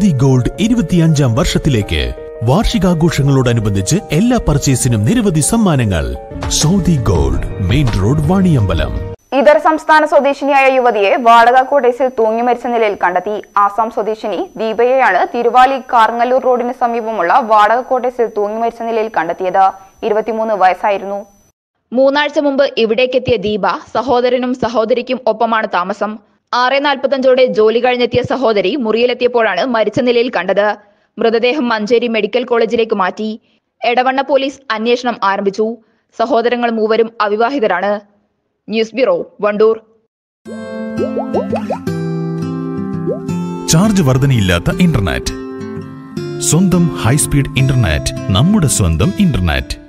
Saudi gold ഇരുപത്തിയഞ്ചാം വർഷത്തിലേക്ക് വാർഷികാഘോഷങ്ങളോടനുബന്ധിച്ച് എല്ലാ പർച്ചേസിനും നിരവധി സമ്മാനങ്ങൾ Saudi gold main road Vaniyambalam ഇതര സംസ്ഥാന സ്വദേശിനിയായ യുവതിയെ വാടക കോട്ടേസിൽ തൂങ്ങി മരിച്ച നിലയിൽ കണ്ടെത്തി ആസാം സ്വദേശിനി ദീപയെയാണ് തിരുവാലി കാർങ്ങല്ലൂർ റോഡിന് സമീപമുള്ള വാടക കോട്ടേസിൽ തൂങ്ങി മരിച്ച നിലയിൽ കണ്ടെത്തിയത് ഇരുപത്തിമൂന്ന് വയസ്സായിരുന്നു മൂന്നാഴ്ച മുമ്പ് ഇവിടേക്കെത്തിയ ദീപ സഹോദരനും സഹോദരിക്കും ഒപ്പമാണ് താമസം ആറ് നാൽപ്പത്തഞ്ചോടെ ജോലി കഴിഞ്ഞെത്തിയ സഹോദരി മുറിയിലെത്തിയപ്പോഴാണ് മരിച്ച നിലയിൽ കണ്ടത് മൃതദേഹം മഞ്ചേരി മെഡിക്കൽ കോളേജിലേക്ക് മാറ്റി എടവണ്ണ പോലീസ് അന്വേഷണം ആരംഭിച്ചു സഹോദരങ്ങൾ മൂവരും അവിവാഹിതരാണ് ന്യൂസ് ബ്യൂറോ വണ്ടൂർ ചാർജ് വർധനയില്ലാത്ത ഇന്റർനെറ്റ് സ്വന്തം ഹൈസ്പീഡ് ഇന്റർനെറ്റ് നമ്മുടെ സ്വന്തം ഇന്റർനെറ്റ്